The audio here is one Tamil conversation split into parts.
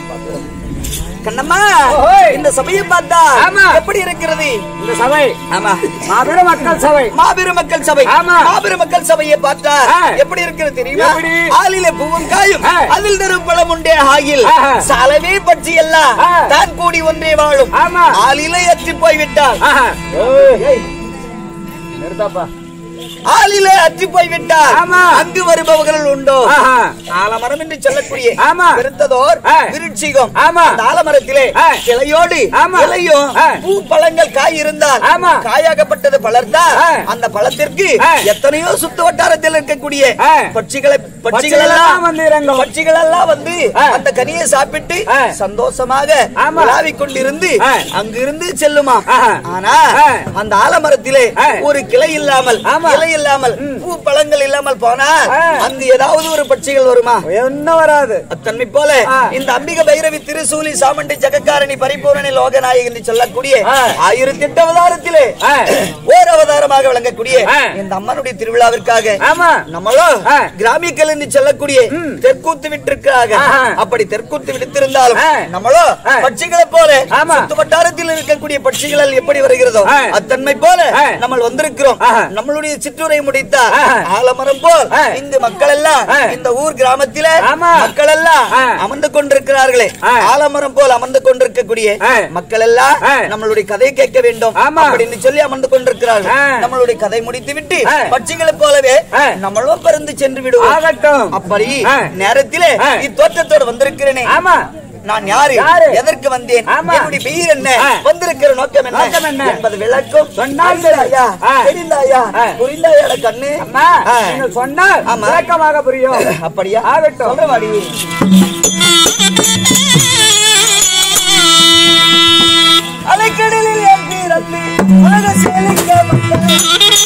கண்ணம்மா ஓஹோய். இந்த சபையை பார்த்தா ஆமா. எப்படி இருக்கிறது இந்த சபை ஆமா மாபெரும் மக்கள் சபை மாபெரும் மக்கள் சபை ஆமா. மாபெரும் மக்கள் சபையை பார்த்தா ஆ. எப்படி இருக்கிறது தெரியுமா எப்படி? ஆளிலே பூவும் காயும் ஆ. அதில் தரும் பழம் உண்டே ஆகில் ஆஹா. சாலவே பற்றி எல்லாம் ஆ. தான் கூடி ஒன்றே வாழும் ஆமா. ஆளிலே அற்றி போய் விட்டார் ஆஹா. ஏய், நிறுத்தாப்பா ஆளிலே அற்றி போய் விட்டார் ஆமா. அங்கு வருபவர்கள் உண்டோ ஆஹா. ஆலமரம் என்று சொல்லக்கூடிய ஆமா. பெருத்ததோர் ஆ. விருட்சிகம் ஆமா. அந்த ஆலமரத்திலே ஆ. கிளையோடு ஆமா. இலையும் ஆ. பூ பழங்கள் காய் இருந்தால் ஆமா. காயாகப்பட்டது பலர்ந்தால் ஆ. அந்த பழத்திற்கு ஆ. எத்தனையோ சுத்து வட்டாரத்தில் இருக்கக்கூடிய ஆ. பட்சிகளை பட்சிகள் பட்சிகள் எல்லாம் எல்லாம் வந்து இறங்கும். பட்சிகள் எல்லாம் வந்து ஆ. அந்த கனியை சாப்பிட்டு ஆ. சந்தோஷமாக ஆமா. விளாவிக் கொண்டிருந்து ஆ. அங்கிருந்து செல்லுமா ஆஹா. ஆனா ஆ. அந்த ஆலமரத்திலே ஆ. ஒரு கிளை இல்லாமல் ஆமா. இலை இல்லாமல் பூ பழங்கள் இல்லாமல் போனா ஆ. அங்கு ஏதாவது ஒரு பட்சிகள் வருமா என்ன வராது அத்தன்மை போல ஆ. இந்த அம்பிக பைரவி திருசூலி சாமண்டி ஜெகக்காரணி பரிபூரணி லோகநாயகி என்று சொல்லக்கூடிய ஆ. ஆயிரத்தி எட்டு அவதாரத்திலே ஆ. ஓர் அவதாரமாக விளங்கக்கூடிய ஆ. இந்த அம்மனுடைய திருவிழாவிற்காக ஆமா நம்மளும் ஆ. கிராமியக்கள் என்று சொல்லக்கூடிய தெற்கூத்து விட்டிருக்கிறாங்க ஆஹா. அப்படி தெற்கூத்து விடுத்திருந்தாலும் ஆ. நம்மளும் ஆ. பட்சிகளை போல ஆமா. சுத்து வட்டாரத்தில் இருக்கக்கூடிய பட்சிகள் எப்படி வருகிறதோ ஆ. அத்தன்மை போல ஆ. நம்ம வந்திருக்கிறோம் ஆஹா. நம்மளுடைய சிற்றுரை முடித்தார் ஆஹா. ஆலமரம் போல் ஆ. இங்கு மக்கள் எல்லாம் ஆ. இந்த ஊர் கிராமத்தில ஆமா. மக்கள் எல்லாம் ஆ. அமர்ந்து கொண்டிருக்கிறார்களே ஆ. ஆலமரம் போல் அமர்ந்து கொண்டிருக்கக்கூடிய ஆ. மக்கள் எல்லாம் ஆ. நம்மளுடைய கதை கேட்க வேண்டும் ஆமா. அப்படின்னு சொல்லி அமர்ந்து கொண்டிருக்கிறார்கள் ஆ. நம்மளுடைய கதை முடித்து விட்டு ஆ. பட்சிகளைப் போலவே ஆ. நம்மளும் பறந்து சென்று விடுவோம் ஆகட்டும் அப்படி ஆ. நேரத்திலே ஆ. இத்தோற்றத்தோடு வந்திருக்கிறேனே ஆமா நான் யாரு யாரு? எதற்கு வந்தேன் ஆமா. என்னுடைய பெயர் என்ன ஆ. வந்திருக்கிற நோக்கம் என்ன நோக்கம் என்ன? என்பது விளக்கம் சொன்னால் தெரிந்தாயா ஆ. தெரிந்தாயா ஆ. புரிந்தாயா கண்ணு அம்மா ஆ. நீங்கள் சொன்னால் ஆமா. விளக்கமாக புரியும் அப்படியா ஆகட்டும். சொல்ற வாடி அலைக்கடலில் என் பிறந்து உலக செழிக்க வந்தாய்.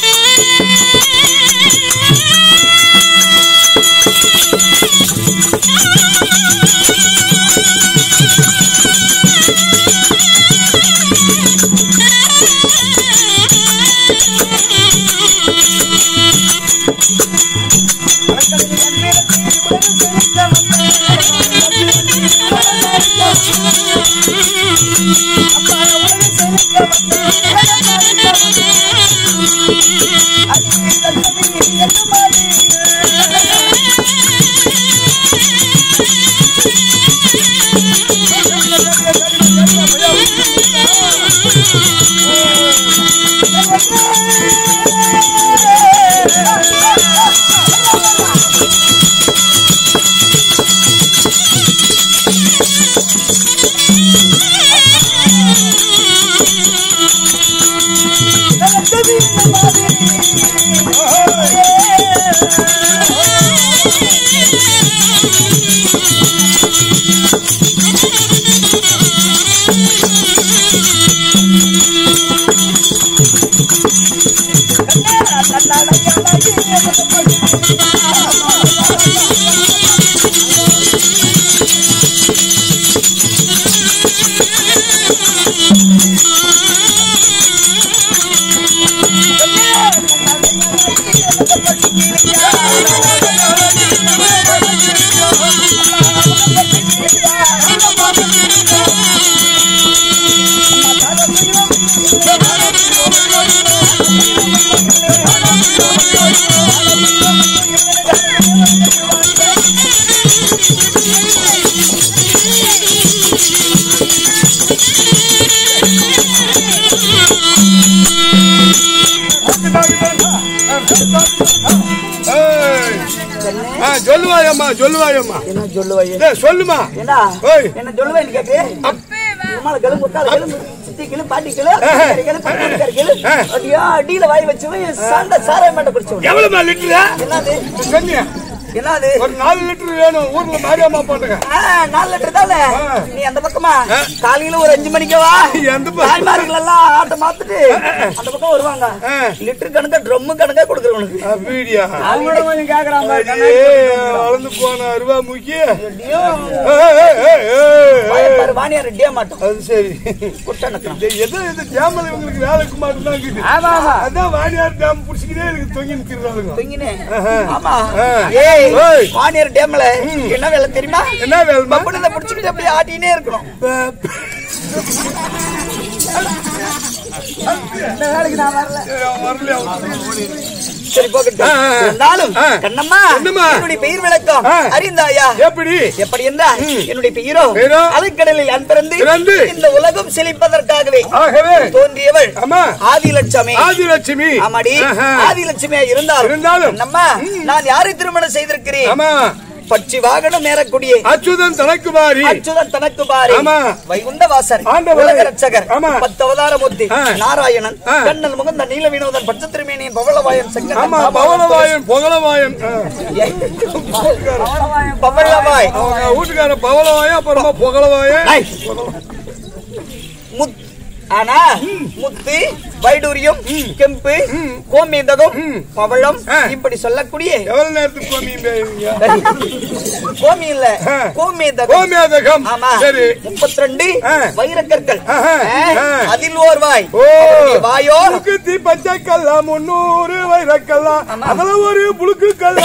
ஆ, சொல்லுவாயம்மா சொல்லுவாயம்மா என்ன சொல்லுவாய் டேய், சொல்லுமா என்ன ஓய். என்ன சொல்லுவேன் கேக்கு அம்மால கிளம்பு முத்தால கிளம்பு சித்தி கிளு பாட்டி கிளு கிளு பக்கத்துல கிளு அடியா அடியில வாய் வச்சு சாண்ட சாராய மாட்ட குடிச்சு எவ்வளவுமா லிட்டரு என்னது சொன்னியா என்னது ஒரு நாலு லிட்டர் வேணும் ஊர்ல மாரியம்மா போட்டுங்க ஆ, நாலு லிட்டர் தானே நீ அந்த பக்கமா காலையில ஒரு அஞ்சு மணிக்கு வா எந்த பக்கம்? தாய்மார்கள் எல்லாம் ஆட்ட மாத்துட்டு அந்த பக்கம் வருவாங்க ஆ. லிட்டர் கணக்கா ட்ரம் கணக்கா கொடுக்குறேன் உனக்கு அப்படியா அவங்களோட கொஞ்சம் கேக்குறான் பாரு, கண்ணாடி ஏய், போட்டு வந்துருக்கான். வளர்ந்து போன ரூபா முக்கிய ஐயோ, ஏய், ஏய், ஏய், ஏய், வாயை ஏய். பாரு, வாணி வாணியார் டே மாட்டோம் அது சரி குட்டணக்கம் இந்த எதோ இந்த டேம்ல இவங்களுக்கு வேலைக்கு மாட்டு தான் இருக்குது ஆமா ஆமா அதான் வாணியார் டேம் புடிச்சுக்கிட்டே இருக்கு தொங்கி நிக்கிறாங்க தொங்கினே ஆஹா. ஆமா ஆ. ஏய் ஏய். வாணியார் டேம்ல என்ன வேலை தெரியுமா என்ன வேலைமா பப்புனதை புடிச்சுக்கிட்டு அப்படியே ஆட்டினே இருக்கணும் இந்த வேலைக்கு நான் வரல வரலையா சரி போகட்டும் ஆ, ஆ, ஆ. இருந்தாலும் ஆ. கண்ணம்மா கண்ணம்மா. என்னுடைய பெயர் விளக்கம் ஆ. அறிந்தாயா எப்படி எப்படி என்றால் என்னுடைய பெயரோ பெயரோ? அலைக்கடலில் அன்பிறந்து பிறந்து இந்த உலகம் செழிப்பதற்காகவே ஆகவே தோன்றியவள் ஆமா ஆதிலட்சுமி ஆதிலட்சுமி ஆமாடி ஆஹா. ஆதிலட்சுமியா இருந்தாலும் இருந்தாலும். நம்ம நான் யாரை திருமணம் செய்திருக்கிறேன் ஆமா பட்சி வாகனம் ஏறக்கூடிய அச்சுதன் தனக்குமாரி அச்சுதன் தனக்கு பாரி ஆமா. வைகுண்ட வாசர் ஆண்டவரே. உலக ரட்சகர் ஆமா. பத்து அவதாரமூர்த்தி ஆ. நாராயணன் ஆ. கண்ணன் முகந்த நீல வினோதன் பச்சை திருமேனியன் பவளவாயன் செங்கன் ஆமா பவளவாயன் புகழவாயன் ஆ. பவளவாய் அவங்க வீட்டுக்கார பவளவாயன் அப்புறமா புகழவாயன் ஐ. முத் ஆனா முத்து வைடூரியம் கெம்பு கோமேதகம் பவளம் ஆ. இப்படி சொல்லக்கூடிய எவ்வளவு நேரத்துக்கு கோமியம் பேசுவீங்க கோமி இல்ல ஆ. கோமேதகம் கோமியாதகம் ஆமா சரி முப்பத்தி ரெண்டு ஆ. வைரக்கற்கள் ஆஹா. ஆ. ஆ. அதில் ஓர் வாய் ஓ வாயோ புழுக்கு பச்சை கல்லா முன்னூறு வைரக்கல்லா அதுல ஒரு புழுக்கு கல்லா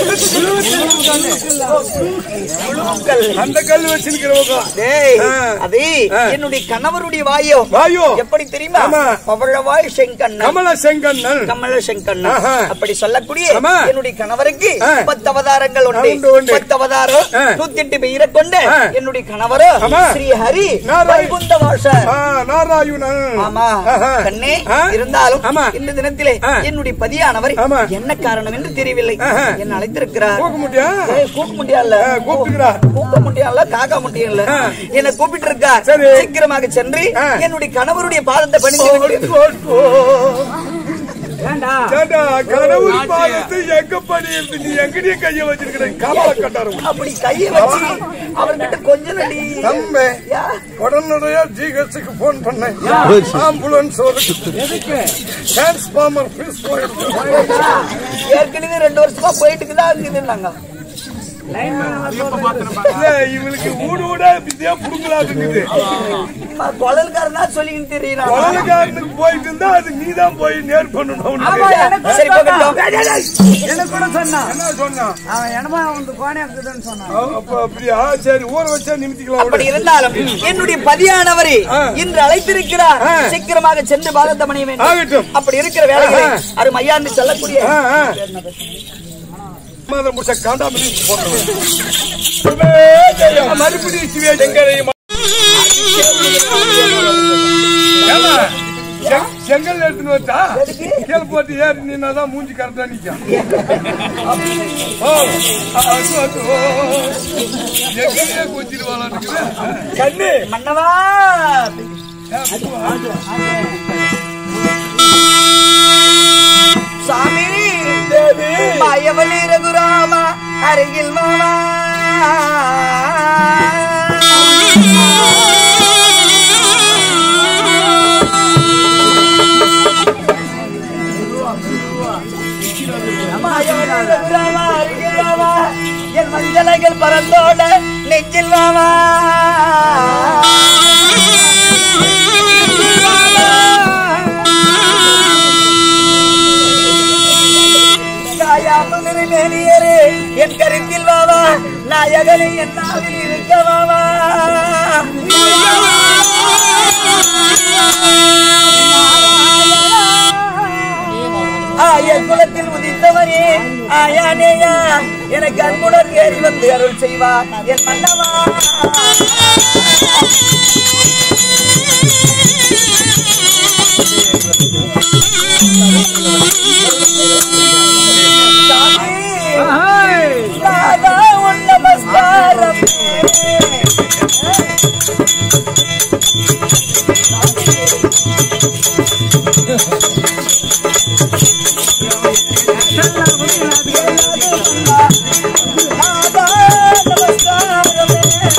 புழுக்கள். அந்த கல் வச்சிருக்கிறவங்க டேய், ஆ. அது ஆ. என்னுடைய கணவருடைய வாயோ வாயோ எப்படி தெரியுமா ஆமா. பவழவாய் செங்கண்ணன் கமல செங்கண்ணன் கமல செங்கண்ணன் ஆஹா. அப்படி சொல்லக்கூடிய ஆமா. என்னுடைய கணவருக்கு ஆ. பத்து அவதாரங்கள் உண்டு உண்டு, உண்டு. பத்து அவதாரம் ஆ. நூத்தி எட்டு பெயரை கொண்டு ஆ. என்னுடைய கணவரோ ஆமா. ஸ்ரீ ஹரி நாராயண- வைகுண்ட வாசர் ஆ, நாராயணன் ஆமா ஆஹா. கண்ணே ஆ. இருந்தாலும் ஆமா. இந்த தினத்திலே ஆ. என்னுடைய பதியானவர் ஆமா. என்ன காரணம் என்று தெரியவில்லை ஆஹா. என்ன அழைத்திருக்கிறார் போக முடியா ஏய், கூப்பிட முடியல ஆ, கூப்பிட்டுக்கிறார். கூப்பிட முடியல காக்க முடியல ஆ. என்ன கூப்பிட்டு இருக்கார் சரி. சீக்கிரமாக சென்று ஆ. என்னுடைய கணவருடைய பாதத்தை பணிந்து விட்டு ஏண்டா ஏண்டா, கடவுள் பாதத்தை எங்க படி இருந்து நீ எங்கடியே கைய வச்சிருக்கிற கமல கட்டாரம் அப்படி கையை வச்சு அவர்கிட்ட கொஞ்சம் நடி தம்பே யா. உடனடியா ஜிஹெச்சுக்கு போன் பண்ணேன் ஆம்புலன்ஸ் எதுக்கு டிரான்ஸ்பார்மர் பீஸ் போயிடுச்சு ஏற்கனவே ரெண்டு வருஷமா போயிட்டு தான் இருக்குதுன்னாங்க லைன் மேல வந்து இல்ல இவளுக்கு ஊடு ஊடா வித்தியா புடுங்களா இருக்குது அம்மா, குழல்காரனா சொல்லிக்கிட்டு தெரியறான் குழந்தைக்காரனுக்கு போயிட்டு இருந்தா அது நீதான் போய் நேர் பண்ணணும் ஆமா அவனுக்கு. எனக்கு சரி, கூட போகட்டும். சொன்னான். எனக்கு கூட சொன்னான் என்ன சொன்னான் அவன் என்னமா வந்து கோணே இருக்குதுன்னு சொன்னான் அ- அப்ப அப்படியா சரி ஊற வச்சா நிமித்திக்கலாம் அப்படி விடு. இருந்தாலும் என்னுடைய பதியானவரே ஆ. இன்று அழைத்திருக்கிறார் ஆ. சீக்கிரமாக சென்று பாரதம் அணிய வேண்டும் ஆகட்டும் அப்படி இருக்கிற வேலைகளை ஆ. அது மையாண்டு செல்லக்கூடிய ஆ, ஆ. மாதம் முடிச்ச காண்டாமணி போட்டவன். மறுபடியும் சிவசங்கரையும் ஏம்மா, செங்- செங்கல் எடுத்துன்னு வந்தா கீழே போட்டு ஏறி நின்னாதான் மூஞ்சி கரெக்டா நிக்கும் ஓ, அது, அது, ஓ. எங்கேயே குச்சிடுவாளான்னு இருக்குது. கண்ணு மன்னவா சாமி தேவி மாயவலி ரகுராமா அருகில் மாமா மாயவலி ரகுராமா அருகில் மாமா என் மஞ்சளைகள் பறந்தோட நெஞ்சில் மாமா காயாமல் நிறைவேறியரே என் கருத்தில் வாவா நாயகனை என் நாவில் இருக்க வாவா ஆய குலத்தில் உதித்தவனே ஆயானேயா எனக்கு அன்புடன் ஏறி வந்து அருள் செய்வார் என் மன்னவா சாமி ராதா உன் நமஸ்காரம் ராதா நமஸ்காரம்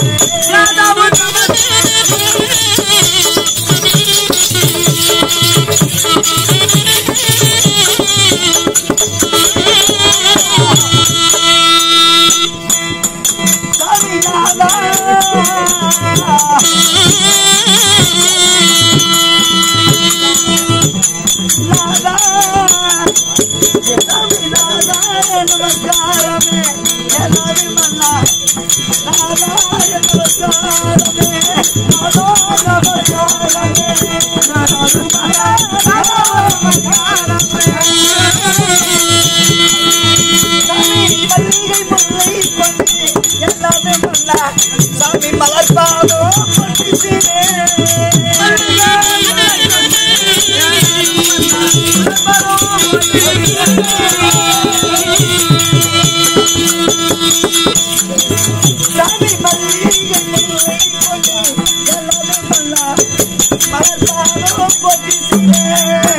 சாமி மலர்பாதோ சாமி மல்லிகை முல்லை கொண்டு எல்லாமே மலர்பாதோ பொட்டிசினே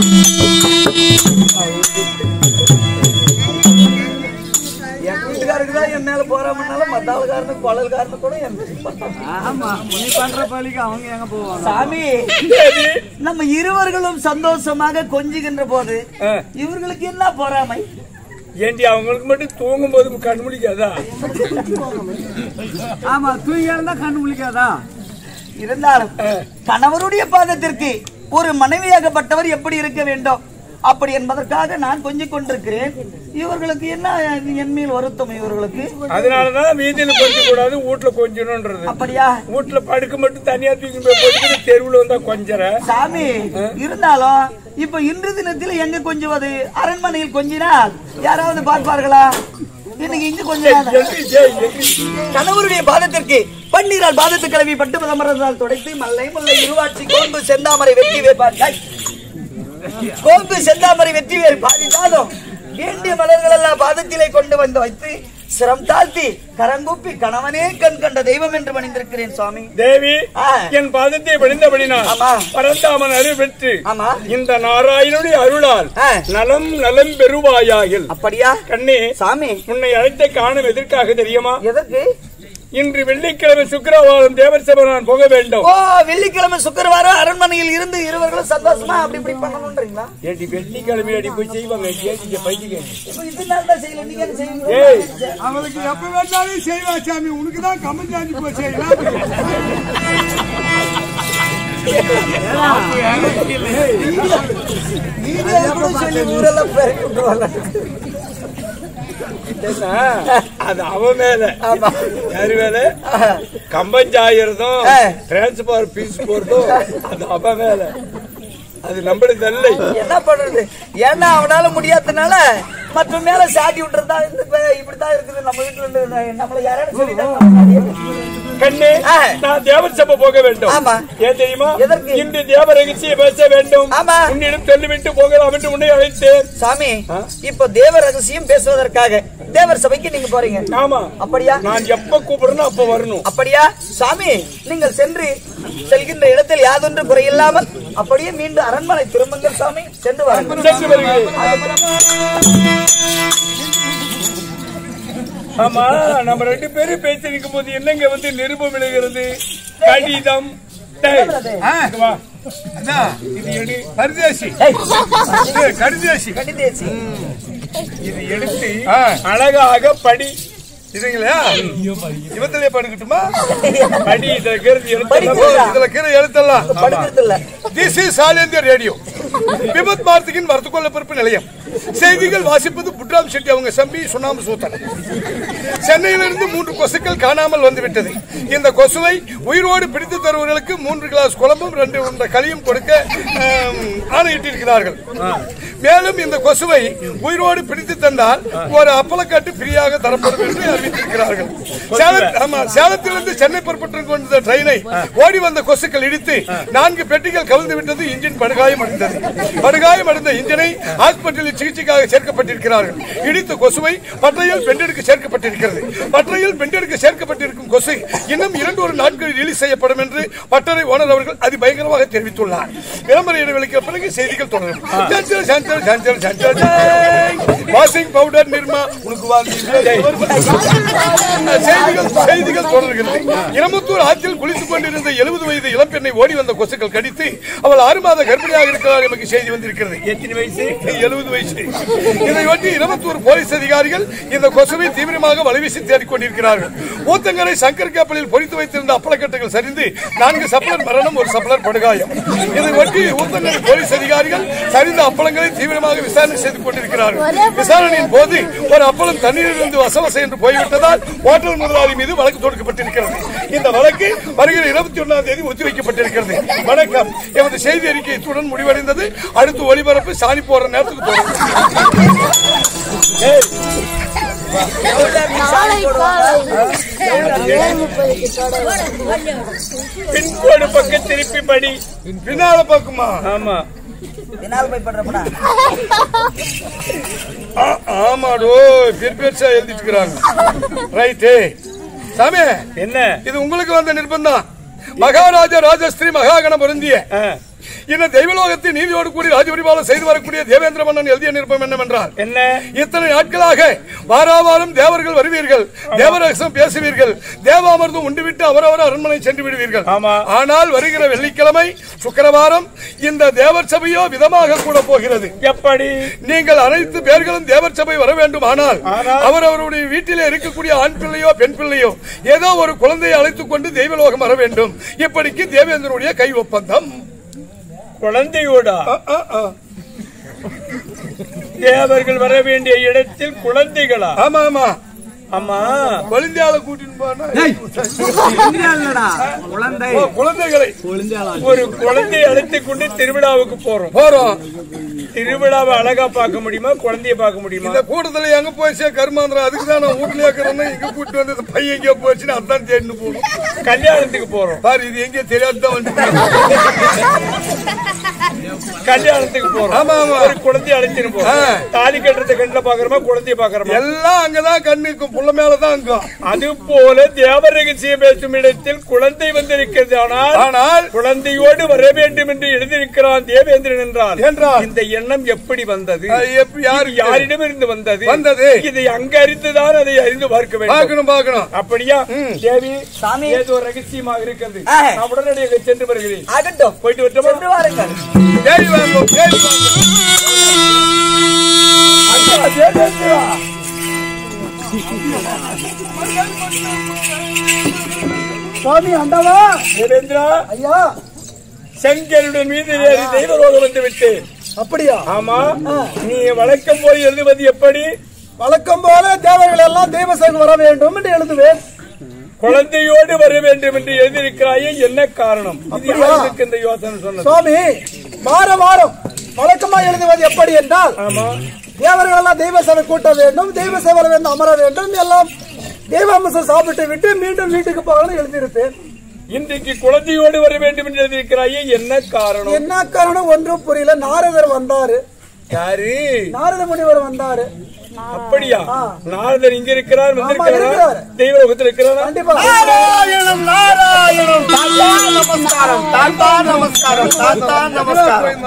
என் வீட்டுக்காருக்கு தான் என் மேல போறாமனால மத்த ஆளுக்காரனுக்கு குழல்காரனு கூட என் மேல போறாம. ஆமா நீ பண்ற பழிக்கு அவங்க எங்க போவாங்க சாமி நம்ம இருவர்களும் சந்தோஷமாக கொஞ்சுகின்ற போது இவர்களுக்கு என்ன பொறாமை ஏண்டி அவங்களுக்கு மட்டும் தூங்கும் போது கண் முடிக்காதா ஆமா தூங்கி இருந்தா கண்ணு முழிக்காதா இருந்தாலும் கணவருடைய பாதத்திற்கு ஒரு மனைவியாகப்பட்டவர் எப்படி இருக்க வேண்டும் அப்படி என்பதற்காக நான் கொஞ்சிக் கொண்டிருக்கிறேன் இவர்களுக்கு என்ன என் மேல் வருத்தம் இவர்களுக்கு அதனாலதான் வீதியில கொஞ்சம் கூடாது வீட்டுல கொஞ்சணும்ன்றது அப்படியா வீட்டுல படுக்க மட்டும் தனியா தூக்கி போய் போட்டு தெருவுல வந்தா கொஞ்சற சாமி இருந்தாலும் இப்ப இன்று தினத்தில் எங்க கொஞ்சுவது அரண்மனையில் கொஞ்சினால் யாராவது பார்ப்பார்களா இன்னைக்கு இங்க கொஞ்சம் கணவருடைய பாதத்திற்கு பன்னீரால் பாதத்து கிளவி பட்டு பதமரத்தால் துடைத்து மல்லை முல்லை இருவாட்சி கோம்பு செந்தாமரை வெற்றி வேற்பார் கோம்பு செந்தாமரை வெற்றி வேறு பாதித்தாலும் வேண்டிய மலர்கள் எல்லாம் பாதத்திலே கொண்டு வந்து வைத்து சிரம் தாழ்த்தி கரங்கூப்பி கணவனே கண் கண்ட தெய்வம் என்று பணிந்திருக்கிறேன் சுவாமி தேவி ஆ. என் பாதத்தை பணிந்தபடினால் ஆமா. பரந்தாமன் அருள் பெற்று ஆமா இந்த நாராயணனுடைய அருளால் ஆ. நலம் நலம் பெறுவாயாகில் அப்படியா கண்ணே சாமி உன்னை அழைத்த காணும் எதற்காக தெரியுமா எதற்கு இன்று வெள்ளிக்கிழமை சுக்கிரவாரம் தேவர் சபை நான் போக வேண்டும் ஓ வெள்ளிக்கிழமை சுக்கரவாரம் அரண்மனையில் இருந்து இருவர்களும் சந்தோஷமா அப்படி இப்படி பண்ணணும்ன்றீங்களா ஏடி வெள்ளிக்கிழமை அடி போய் செய்வாங்க ஏடிங்க பைத்தியம் இப்ப இது நாள் தான் செய்யல நீங்க என்ன செய்வீங்க? ஏய். அவளுக்கு எப்ப வேணாலும் செய்வா சாமி உனக்கு தான் கம்மஞ்சாஞ்சி போய் செய்யலாம் நீங்க கூட சொல்லி ஊரெல்லாம் பெருக்கி விட்டுருவாங்க. என்ன? அது அவன் மேல ஆமா. யாரு மேல கம்பஞ்சாயிரதும் ஆ. டிரான்ஸ்பர் பீஸ் போறதும் அது அவன் மேல அது நம்மளுக்கு இல்லை என்ன பண்றது ஏன்னா அவனால முடியாததுனால மற்ற மேல சாட்டி விட்டுறதா இந்த பே- இப்படித்தான் இருக்குது நம்ம வீட்டுல இருந்து நம்மள யாராவது சொல்லிட்டாங்க கண்ணே ஆ. நான் தேவர் சபை போக வேண்டும் ஆமா. ஏன் தெரியுமா எதற்கு? இன்று தேவ ரகசிய பேச வேண்டும் ஆமா. உன்னிடம் சொல்லிவிட்டு போகலாம் என்று உன்னை அழைத்தேன் சாமி இப்ப தேவ ரகசியம் பேசுவதற்காக தேவர் சபைக்கு நீங்க போறீங்க ஆமா அப்படியா நான் எப்ப கூப்பிடுறேனோ அப்ப வரணும் அப்படியா சாமி நீங்கள் சென்று செல்கின்ற இடத்தில் யாதொன்று குறையில்லாமல் அப்படியே மீண்டும் அரண்மனை திரும்புங்கள் சாமி சென்று வாருங்கள் சென்று வருகிறேன் ஆமா நம்ம ரெண்டு பேரும் பேசி நிற்கும் போது என்னங்க வந்து நிருபம் எழுகிறது கடிதம் டேய், இங்க வா. இது எடு பரதேசி கடிதேசி கடிதேசி இது எடுத்து அழகாக படி இதுங்களா இவத்திலே படுக்கட்டுமா படி இதுல இருக்கிறது எடுத்து படிக்கிறதா? இதுல கீழே எழுத்தெல்லாம் படுக்கிறது இல்ல this is all India radio விபத் வார்த்தையின் வரத்துக்கொள்ள பொறுப்பு நிலையம் செய்திகள் வாசிப்பது புட்ராம் செட்டி அவங்க சம்பி சுண்ணாம்பு சூத்தன் சென்னையிலிருந்து மூன்று கொசுக்கள் காணாமல் வந்துவிட்டது இந்த கொசுவை உயிரோடு பிடித்து தருவர்களுக்கு மூன்று கிளாஸ் குழம்பும் ரெண்டு உண்ட களியும் கொடுக்க ஆம், ஆணையிட்டிருக்கிறார்கள் மேலும் இந்த கொசுவை உயிரோடு பிடித்து தந்தால் ஒரு அப்பளக்காட்டு ஃப்ரீயாக தரப்படும் என்று அறிவித்திருக்கிறார்கள் சேலம் ஆமா சேலத்திலிருந்து சென்னை புறப்பட்டு கொண்ட ட்ரெயினை ஓடி வந்த கொசுக்கள் இடித்து நான்கு பெட்டிகள் கவிழ்ந்து விட்டது இன்ஜின் படுகாயம் அடைந்தது படுகாயம் அடைந்த இன்ஜினை ஹாஸ்பிட்டலில் சிகிச்சைக்காக சேர்க்கப்பட்டிருக்கிறார்கள் இடித்த கொசுவை பற்றையில் பெண்டெடுக்க சேர்க்கப்பட்டிருக்கிறது பற்றையில் பெண்டெடுக்க சேர்க்கப்பட்டிருக்கும் கொசு இன்னும் இரண்டு ஒரு நாட்களில் ரிலீஸ் செய்யப்படும் என்று பட்டறை ஓனர் அவர்கள் அதி பயங்கரமாக தெரிவித்துள்ளார் விளம்பர இடைவெளிக்கு பிறகு செய்திகள் தொடரும் சஞ்சல், சஞ்சல், சஞ்சல், சஞ்சல், ஜெய். வாஷிங் பவுடர் நிர்மா உனக்கு வாங்கி செய்திகள் செய்திகள் தொடர்கிறது இளமுத்தூர் ஆற்றில் குளித்துக் கொண்டிருந்த எழுபது வயது இளம்பெண்ணை ஓடி வந்த கொசுக்கள் கடித்து அவள் ஆறு மாத கர்ப்பிணியாக இருக்கிறார் எமக்கு செய்தி வந்திருக்கிறது எத்தனை வயசு எழுபது வயசு இதையொட்டி இளமத்தூர் போலீஸ் அதிகாரிகள் இந்த கொசுவை தீவிரமாக வலைவீசி தேடிக் கொண்டிருக்கிறார்கள் ஊத்தங்கரை சங்கர் கப்பலில் பொறித்து வைத்திருந்த அப்பளக்கட்டுகள் சரிந்து நான்கு சப்பலர் மரணம் ஒரு சப்பலர் படுகாயம் இதையொட்டி ஊத்தங்கரை போலீஸ் அதிகாரிகள் சரிந்த அப்பளங்களை தீவிரமாக விசாரணை செய்து கொண்டிருக்கிறார்கள் விசாரணையின் போது ஒரு அப்பளம் தண்ணீரிலிருந்து வசவச என்று போய்விட்டதால் ஹோட்டல் முதலாளி மீது வழக்கு தொடுக்கப்பட்டிருக்கிறது இந்த வழக்கு தேர்தலுக்கு வருகிற இருபத்தி ஒன்னாம் தேதி ஒத்திவைக்கப்பட்டிருக்கிறது வணக்கம் எமது செய்தி அறிக்கை இத்துடன் முடிவடைந்தது அடுத்து ஒளிபரப்பு சாணி போற நேரத்துக்கு தொடரும் நாளை காலை ஏழு முப்பதுக்கு தொடரும் பின்கோடு பக்கம் திருப்பி படி பின்னால பாக்குமா ஆமா பின்னால் போய் பண்றப்படா ஆமாடோ பெருசா எழுதிட்டு இருக்கிறாங்க ரைட்டு சாமி என்ன இது உங்களுக்கு வந்த நிர்பந்தம் மகாராஜா ராஜஸ்ரீ மகாகண பொருந்திய ஆ, இந்த தெய்வலோகத்தை நீதியோடு கூடி ராஜபரிபாலம் செய்து வரக்கூடிய தேவேந்திர மன்னன் எழுதிய நிருப்பம் என்னவென்றால் என்ன இத்தனை நாட்களாக வாராவாரம் தேவர்கள் வருவீர்கள் தேவரகசம் பேசுவீர்கள் தேவாமிர்தம் உண்டுவிட்டு அவரவர் அரண்மனை சென்று விடுவீர்கள் ஆமா. ஆனால் வருகிற வெள்ளிக்கிழமை சுக்கிரவாரம் இந்த தேவர் சபையோ விதமாக கூட போகிறது எப்படி நீங்கள் அனைத்து பேர்களும் தேவர் சபை வர வேண்டும் ஆனால் ஆனால்? அவரவருடைய வீட்டிலே இருக்கக்கூடிய ஆண் பிள்ளையோ பெண் பிள்ளையோ ஏதோ ஒரு குழந்தையை அழைத்துக் கொண்டு தெய்வலோகம் வர வேண்டும் இப்படிக்கு தேவேந்திரனுடைய கை ஒப்பந்தம் குழந்தையோடா அ, அ, அ. தேவர்கள் வர வேண்டிய இடத்தில் குழந்தைகளா ஆமா ஆமா ஆமா கொழுந்தியால கூட்டின்னு போனா இந்தியா இல்லடா குழந்தை ஓ, குழந்தைகளை ஒளிஞ்சாளா ஒரு குழந்தையை அழைத்துக் கொண்டு திருவிழாவுக்கு போறோம் போறோம் திருவிழாவை அழகா பார்க்க முடியுமா குழந்தைய பார்க்க முடியுமா இந்த கூட்டத்துல எங்க போச்சு கருமாந்திரம் அதுக்கு தான் நான் வீட்டுல இருக்கிறேன்னு இங்க கூட்டு வந்து இந்த பையன் எங்கேயோ போச்சுன்னு அதான் தேடின்னு போகணும் கல்யாணத்துக்கு போறோம் பாரு இது எங்கேயோ தெரியாது தான் வந்து கல்யாணத்துக்கு போறோம் ஆமா, ஆமா. ஒரு குழந்தைய அழைச்சிட்டு போறோம் ஆ. தாலி கட்டுறத கண்ணுல பாக்குறோமா குழந்தைய பாக்குறோமா எல்லாம் அங்கதான் கண்ணுக்கும் புள்ள மேலதான் அங்கும் அது போல தேவ ரகசியம் பேசும் இடத்தில் குழந்தை வந்திருக்கிறது ஆனால் ஆனால் குழந்தையோடு வர வேண்டும் என்று எழுதியிருக்கிறான் தேவேந்திரன் என்றால் என்றால்? இந்த எண்ணம் எப்படி வந்தது அது எப்படி யாரு இது யாரிடமிருந்து வந்தது வந்தது. இதை அங்க அறிந்துதான் அதை அறிந்து பார்க்க வேண்டும் பார்க்கணும் பார்க்கணும் அப்படியா தேவி சாமி. ஏதோ ரகசியமாக இருக்கிறது ஆ. நான் உடனடியாக சென்று வருகிறேன் ஆகட்டும் போயிட்டு வரட்டுமா சென்று வாருங்கள் தேடி வாங்க தேடி வாங்க சுவாமி அண்டவா தேவேந்திரா ஐயா செங்கருடன் மீது ஏறி தெய்வலோகம் வந்து விட்டேன் அப்படியா ஆமா நீ வழக்கம் போய் எழுதுவது எப்படி வழக்கம் போல தேவர்கள் எல்லாம் தெய்வ செயல் வர வேண்டும் என்று எழுதுவேன் குழந்தையோடு வர வேண்டும் என்று எழுதியிருக்கிறாயே என்ன காரணம் இது அப்படியா? யாருக்கு இந்த யோசனை சொன்னது சுவாமி வாரம் வாரம் வழக்கமா எழுதுவது எப்படி என்றால் ஆமா தேவர்கள் எல்லாம் தெய்வ சபை கூட்ட வேண்டும் தெய்வ சபை வேண்டும் அமர வேண்டும் எல்லாம் தெய்வாம்சம் சாப்பிட்டு விட்டு மீண்டும் வீட்டுக்கு போகணும் எழுதியிருப்பேன் இன்றைக்கு குழந்தையோடு வர வேண்டும் என்று எழுதியிருக்கிறாயே என்ன காரணம் என்ன காரணம் ஒன்றும் புரியல நாரதர் வந்தாரு யாரு நாரத முனிவர் வந்தாரு அப்படியா நாரதர் இங்க இருக்கிறார் வந்திருக்கிறாரா இருக்கிறார். தெய்வலோகத்தில் இருக்கிறாரா கண்டிப்பா நாராயணம் நாராயணம் தாத்தா நமஸ்காரம் தாத்தா நமஸ்காரம் தாத்தா நமஸ்காரம்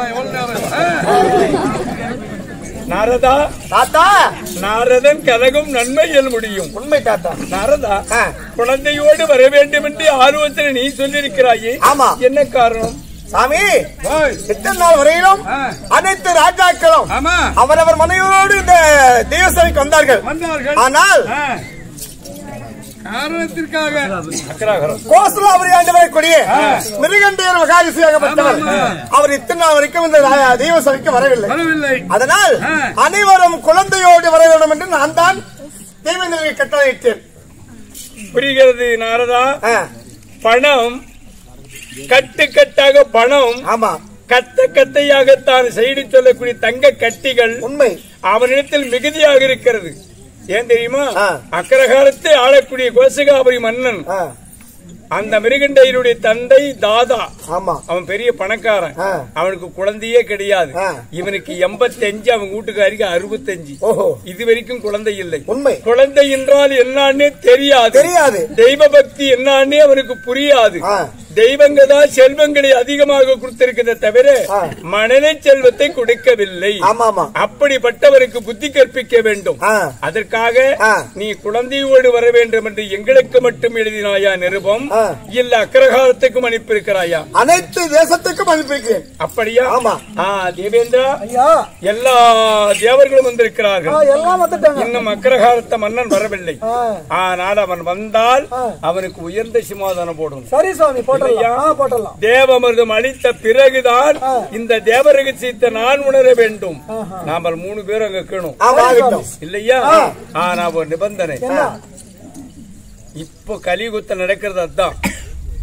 நாரதா தாத்தா நாரதன் கலகும் நன்மையில் முடியும் உண்மை தாத்தா நாரதா குழந்தையோடு வர வேண்டும் என்று ஆலோசனை நீ சொல்லியிருக்கிறாயே ஆமா. என்ன காரணம் சாமி இத்தனை நாள் வரையிலும் அனைத்து ராஜாக்களும் ஆமா அவரவர் மனைவியோடு இந்த தேவசபைக்கு வந்தார்கள் வந்தார்கள் ஆனால் ஆ. காரணத்திற்காக அக்கராகரம் கோசலாபுரி ஆண்டவரை கொடிய மிருகண்டையர் மகாதிசியாகப்பட்டவர் ஆமா, ஆமா. அவர் இத்தனை நாள் வரைக்கும் இந்த ரா- தேவசபைக்கு வரவில்லை வரவில்லை அதனால் ஆ. அனைவரும் குழந்தையோடு வர வேண்டும் என்று நான் தான் தேவேந்திரனை கட்டளையிட்டேன் புரிகிறது நாரதா ஆ, பணம் கட்டு கட்டாக பணம் ஆமா கத்த கத்தையாக தான் செய்து சொல்லக்கூடிய தங்க கட்டிகள் உண்மை அவனிடத்தில் மிகுதியாக இருக்கிறது ஏன் தெரியுமா ஆ. அக்கரகாலத்தை ஆளக்கூடிய கோசகாபுரி மன்னன் ஆ, அந்த மிருகண்டையனுடைய தந்தை தாதா ஆமா அவன் பெரிய பணக்காரன் ஆ. அவனுக்கு குழந்தையே கிடையாது ஆ. இவனுக்கு எண்பத்தஞ்சு அவன் வீட்டுக்காரிக்கு அறுபத்தஞ்சு ஓஹோ இது வரைக்கும் குழந்தை இல்லை உண்மை குழந்தை என்றால் என்னன்னே தெரியாது தெரியாது தெய்வ பக்தி என்னன்னே அவனுக்கு புரியாது ஆ. தெய்வங்க தான் செல்வங்களை அதிகமாக கொடுத்திருக்கிறத தவிர ஆ. மனதை செல்வத்தை கொடுக்கவில்லை ஆமா ஆமா அப்படிப்பட்டவருக்கு புத்தி கற்பிக்க வேண்டும் ஆ. அதற்காக ஆ. நீ குழந்தையோடு வர வேண்டும் என்று எங்களுக்கு மட்டும் எழுதினாயா நிருபம் ஆ. இல்ல அக்கரகாலத்துக்கும் அனுப்பியிருக்கிறாயா அனைத்து தேசத்துக்கும் அனுப்பியிருக்கிறேன் அப்படியா ஆமா. ஆ தேவேந்திரா ஐயா எல்லா தேவர்களும் வந்திருக்கிறார்கள் ஆ, எல்லாம் வந்துட்டாங்க இன்னும் அக்கரகாலத்த மன்னன் வரவில்லை ஆ. ஆனால் அவன் வந்தால் ஆ. அவனுக்கு உயர்ந்த சிமாதானம் போடும் சரி சுவாமி போட்டலாம் ஆ, போட்டலாம் தேவமிருதம் அளித்த பிறகுதான் ஆ. இந்த தேவ ரகசியத்தை நான் உணர வேண்டும் நாம மூணு பேரும் அங்க இருக்கணும் ஆமா ஆகட்டும் இல்லையா ஆனா ஒரு நிபந்தனை என்ன இப்போ கலியுகத்தில் நடக்கிறது அதுதான்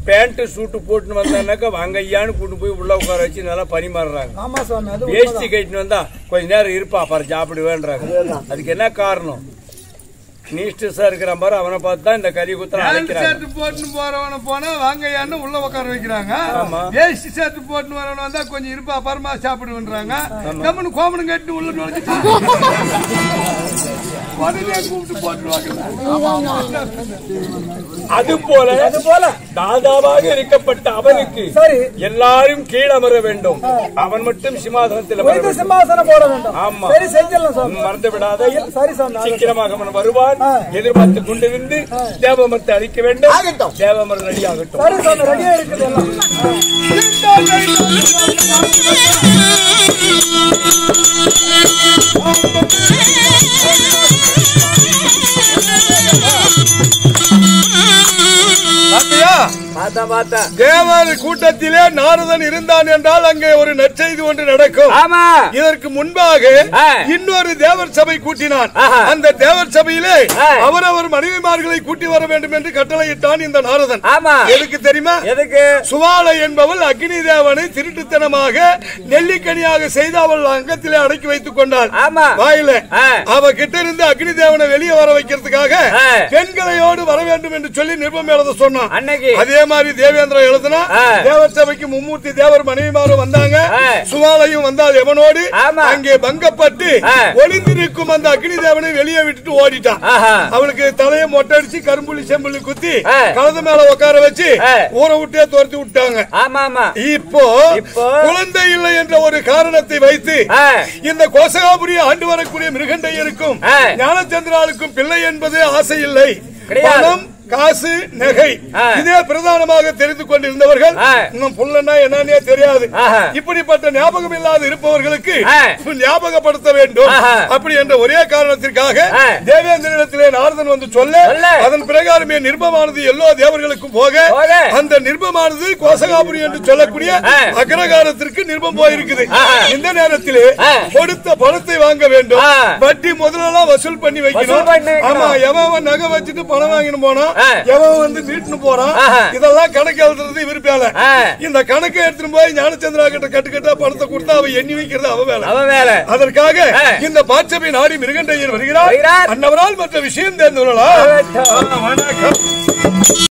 பேண்ட் சூட்டு போட்டுன்னு வந்தானாக்கா வாங்க ஐயான்னு கூட்டு போய் உள்ள உட்கார வச்சு நல்லா பரிமாறுறாங்க ஆமா சுவாமி அது வேஷ்டி கட்டின்னு வந்தா கொஞ்ச நேரம் இருப்பா அப்புறம் சாப்பிடுவேன்றாங்க அதுக்கு என்ன காரணம் நீஸ்டஸா இருக்கிறான் பாரு அவனை பார்த்து தான் இந்த கறி குத்தம் அழைக்கிறாங்க ஷர்ட் போட்டுன்னு போறவன போனா வாங்கய்யான்னு உள்ள உட்கார வைக்கிறாங்க ஆமா. வேஷ்டி ஷர்ட் போட்டுன்னு வரவன வந்தா கொஞ்சம் இருப்பா அப்புறமா சாப்பிடுன்றாங்க கம்முன்னு கோமணம் கட்டி உள்ள நுழைஞ்சிட்டு உடனே கூப்பிட்டு போட்டுருவாங்க அது போல அது போல தாதாவாக இருக்கப்பட்ட அவனுக்கு சரி எல்லாரும் கீழமர வேண்டும் அவன் மட்டும் சிம்மாசனத்தில் அமர வைத்த வேண்டும். சிம்மாசனம் போட வேண்டும் ஆமா. சரி செஞ்சிடலாம் சுவாமி மறந்து விடாத சரி சுவாமி ஆகட்டும். சீக்கிரமாக அவன் வருவான் ஆ. எதிர்பார்த்து கொண்டிருந்து தேவமரத்தை அழிக்க வேண்டும் தேவமரம் ரெடி ஆகட்டும் சரி சுவாமி ரெடியா இருக்குது எல்லாம் பாத்தியா பார்த்தா பார்த்தா தேவர் கூட்டத்திலே நாரதன் இருந்தான் என்றால் அங்கே ஒரு நற்செய்தி ஒன்று நடக்கும் ஆமா இதற்கு முன்பாக ஆ. இன்னொரு தேவர் சபை கூட்டினான் ஆஹா. அந்த தேவர் சபையிலே ஆ. அவரவர் மனைவிமார்களை கூட்டி வர வேண்டும் என்று கட்டளையிட்டான் இந்த நாரதன் ஆமா எதுக்கு தெரியுமா எதுக்கு சுவாலை என்பவள் அக்னி தேவனை திருட்டுத்தனமாக நெல்லிக்கனியாக செய்து அவள் அங்கத்திலே அடக்கி வைத்துக் கொண்டாள் ஆமா. வாயில ஆ. அவ கிட்ட இருந்து அக்னி தேவனை வெளியே வர வைக்கிறதுக்காக ஆ. பெண்களையோடு வர வேண்டும் என்று சொல்லி நிருபம் எழுத சொன்னான் அன்னைக்கு அதே மாதிரி தேவேந்திரன் எழுதுனா ஆ. தேவர் சபைக்கு மும்மூர்த்தி தேவர் மனைவிமாரும் வந்தாங்க ஆ. சுவாலையும் வந்தால் எவனோடு ஆமா. அங்கே பங்கப்பட்டு ஆ. ஒளிந்திருக்கும் அந்த அக்னி தேவனை வெளியே விட்டுட்டு ஓடிட்டான் ஆஹா. அவளுக்கு தலையை மொட்டை அடிச்சு கரும்புள்ளி செம்புள்ளி குத்தி ஆ. கழுத மேல உட்கார வச்சு ஆ. ஊரை விட்டே துரத்தி விட்டாங்க ஆமா ஆமா இப்போ இப்போ? குழந்தை இல்லை என்ற ஒரு காரணத்தை வைத்து ஆ. இந்த கோசகாபுரி ஆண்டு வரக்கூடிய மிருகண்டையருக்கும் ஆ. ஞானச்சந்திராளுக்கும் பிள்ளை என்பது ஆசை இல்லை கிடையாது. பணம் காசு நகை ஆ. இதே பிரதானமாக தெரிந்து கொண்டிருந்தவர்கள் ஆ. இன்னும் புள்ளன்னா என்னன்னே தெரியாது ஆஹா. இப்படிப்பட்ட ஞாபகம் இல்லாத இருப்பவர்களுக்கு ஆ. ஞாபகப்படுத்த வேண்டும் ஆஹா. அப்படி என்ற ஒரே காரணத்திற்காக ஆ. தேவேந்திரத்திலே நாரதன் வந்து சொல்ல சொல்ல. அதன் பிரகாரமே நிர்பமானது எல்லா தேவர்களுக்கும் போக போக. அந்த நிர்பமானது கோசகாபுரி என்று சொல்லக்கூடிய ஆ. அக்ரகாரத்திற்கு நிர்பம் போயிருக்குது ஆஹா. இந்த நேரத்திலே ஆ. கொடுத்த பணத்தை வாங்க வேண்டும் ஆ. வட்டி முதலெல்லாம் வசூல் பண்ணி வைக்கணும் வசூல் பண்ணி வைக்கணும். ஆமா எவன் அவன் நகை வச்சுட்டு பணம் வாங்கிட்டு போனா ஆ. எவன் வந்து மீட்டுன்னு போறான் ஆஹா. இதெல்லாம் கணக்கு எழுதுறது இவர் வேலை ஆ. இந்த கணக்கை எடுத்துட்டு போய் ஞானச்சந்திரா கிட்ட கட்டு கட்டா பணத்தை கொடுத்தா அவன் எண்ணி வைக்கிறது அவ வேலை அவ வேலை அதற்காக ஆ. இந்த பாட்சபை நாடி மிருகண்டையர் வருகிறார் வருகிறார். அன்னவரால் மற்ற விஷயம் தெரிந்து கொள்ளலாம் ஆகட்டும். வணக்கம்